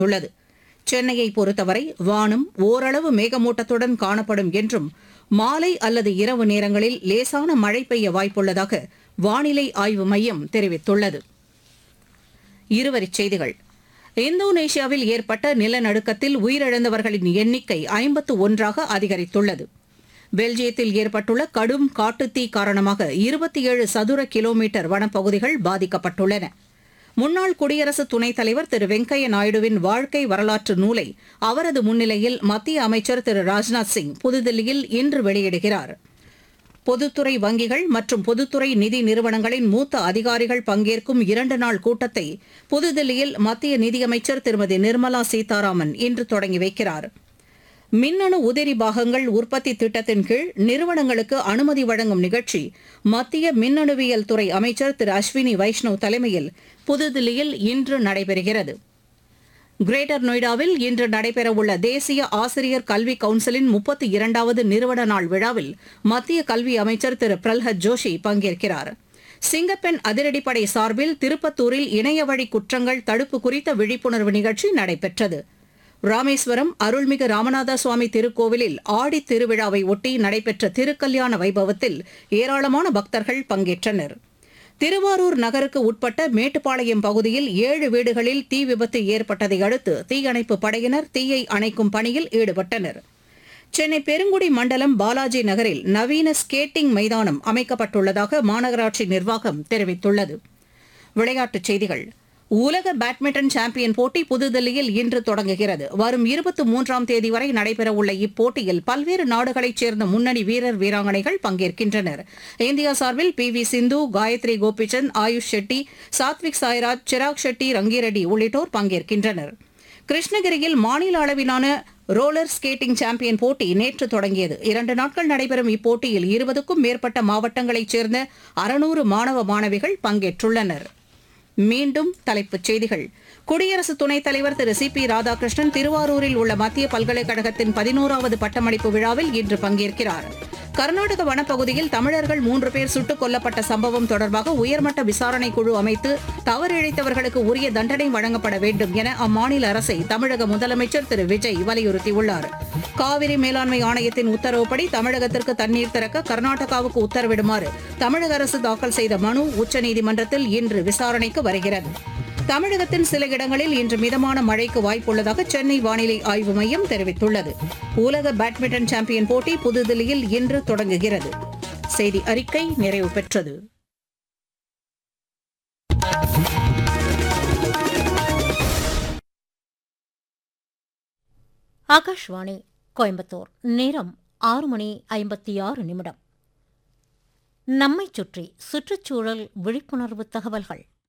உள்ளது சென்னையை பொறுத்தவரை வானம் ஓரளவு மேகமூட்டத்துடன் காணப்படும் என்றும் மாலை அல்லது இரவு நேரங்களில் லேசான மழை பெய்ய வாய்ப்புள்ளதாக வானிலை ஆய்வு மையம் தெரிவித்துள்ளது இருவரிச் செய்திகள் இந்தோனேஷியாவில் ஏற்பட்ட நிலநடுக்கத்தில் உயிரிழந்தவர்களின் எண்ணிக்கை ஐம்பத்து ஒன்றாக அதிகரித்துள்ளது பெல்ஜியத்தில் ஏற்பட்டுள்ள கடும் காட்டுத்தீ காரணமாக இருபத்தி ஏழு சதுர கிலோமீட்டர் வனப்பகுதிகள் பாதிக்கப்பட்டுள்ளன முன்னாள் குடியரசு துணைத் தலைவர் திரு வெங்கையா நாயுடுவின் வாழ்க்கை வரலாற்று நூலை அவரது முன்னிலையில் மத்திய அமைச்சர் திரு ராஜ்நாத் சிங் புதுதில்லியில் இன்று வெளியிடுகிறார் பொதுத்துறை வங்கிகள் மற்றும் பொதுத்துறை நிதி நிறுவனங்களின் மூத்த அதிகாரிகள் பங்கேற்கும் இரண்டு நாள் கூட்டத்தை புதுதில்லியில் மத்திய நிதியமைச்சர் திருமதி நிர்மலா சீதாராமன் இன்று தொடங்கி வைக்கிறார் மின்னணு உதிரி பாகங்கள் உற்பத்தி திட்டத்தின் கீழ் நிறுவனங்களுக்கு அனுமதி வழங்கும் நிகழ்ச்சி மத்திய மின்னணுவியல் துறை அமைச்சர் திரு அஸ்வினி வைஷ்ணவ் தலைமையில் புதுதில்லியில் இன்று நடைபெறுகிறது கிரேட்டர் நொய்டாவில் இன்று நடைபெறவுள்ள தேசிய ஆசிரியர் கல்வி கவுன்சிலின் முப்பத்தி இரண்டாவது நிறுவன நாள் விழாவில் மத்திய கல்வி அமைச்சர் திரு பிரல்ஹத் ஜோஷி பங்கேற்கிறார் சிங்கப்பெண் அதிரடிப்படை சார்பில் திருப்பத்தூரில் இணையவழி குற்றங்கள் தடுப்பு குறித்த விழிப்புணர்வு நிகழ்ச்சி நடைபெற்றது ராமேஸ்வரம் அருள்மிகு ராமநாத சுவாமி திருக்கோவிலில் ஆடித் திருவிழாவை ஒட்டி நடைபெற்ற திருக்கல்யாண வைபவத்தில் ஏராளமான பக்தர்கள் பங்கேற்றனர் திருவாரூர் நகருக்கு உட்பட்ட மேட்டுப்பாளையம் பகுதியில் ஏழு வீடுகளில் தீ விபத்து ஏற்பட்டதை அடுத்து தீயணைப்பு படையினர் தீயை அணைக்கும் பணியில் ஈடுபட்டனர் சென்னை பெருங்குடி மண்டலம் பாலாஜி நகரில் நவீன ஸ்கேட்டிங் மைதானம் அமைக்கப்பட்டுள்ளதாக மாநகராட்சி நிர்வாகம் தெரிவித்துள்ளது விளையாட்டுச் செய்திகள் உலக பேட்மிண்டன் சாம்பியன் போட்டி புதுதில்லியில் இன்று தொடங்குகிறது வரும் இருபத்தி மூன்றாம் தேதி வரை நடைபெறவுள்ள இப்போட்டியில் பல்வேறு நாடுகளைச் சேர்ந்த முன்னணி வீரர் வீராங்கனைகள் பங்கேற்கின்றனர் இந்தியா சார்பில் பி வி சிந்து காயத்ரி கோபிச்சந்த் ஆயுஷ் ஷெட்டி சாத்விக் சாய்ராஜ் சிராக் ஷெட்டி ரங்கிரெட்டி உள்ளிட்டோர் பங்கேற்கின்றனர் கிருஷ்ணகிரியில் மாநில அளவிலான ரோலர் ஸ்கேட்டிங் சாம்பியன் போட்டி நேற்று தொடங்கியது இரண்டு நாட்கள் நடைபெறும் இப்போட்டியில் இருபதுக்கும் மேற்பட்ட மாவட்டங்களைச் சேர்ந்த அறுநூறு மாணவ மாணவிகள் பங்கேற்றுள்ளனர் மீண்டும் தலைப்புச் செய்திகள் குடியரசு துணைத் தலைவர் திரு சி பி ராதாகிருஷ்ணன் திருவாரூரில் உள்ள மத்திய பல்கலைக்கழகத்தின் பதினோராவது பட்டமளிப்பு விழாவில் இன்று பங்கேற்கிறார் கர்நாடக வனப்பகுதியில் தமிழர்கள் மூன்று பேர் சுட்டுக் கொல்லப்பட்ட சம்பவம் தொடர்பாக உயர்மட்ட விசாரணை குழு அமைத்து தவறிழைத்தவர்களுக்கு உரிய தண்டனை வழங்கப்பட வேண்டும் என அம்மாநில அரசை தமிழக முதலமைச்சர் திரு விஜய் வலியுறுத்தியுள்ளார் காவிரி மேலாண்மை ஆணையத்தின் உத்தரவுப்படி தமிழகத்திற்கு தண்ணீர் திறக்க கர்நாடகாவுக்கு உத்தரவிடுமாறு தமிழக அரசு தாக்கல் செய்த மனு உச்சநீதிமன்றத்தில் இன்று விசாரணைக்கு வருகிறது தமிழகத்தின் சில இடங்களில் இன்று மிதமான மழைக்கு வாய்ப்புள்ளதாக சென்னை வானிலை ஆய்வு மையம் தெரிவித்துள்ளது உலக பேட்மிண்டன் சாம்பியன் போட்டி புதுதில்லியில் இன்று தொடங்குகிறது செய்தி அறிக்கை நிறைவு பெற்றது ஆகாஷ்வாணி கோயம்புத்தூர் நேரம் ஆறு மணி ஐம்பத்தி ஆறு நிமிடம் நம்மைச் சுற்றி சுற்றுச்சூழல் விழிப்புணர்வு தகவல்கள்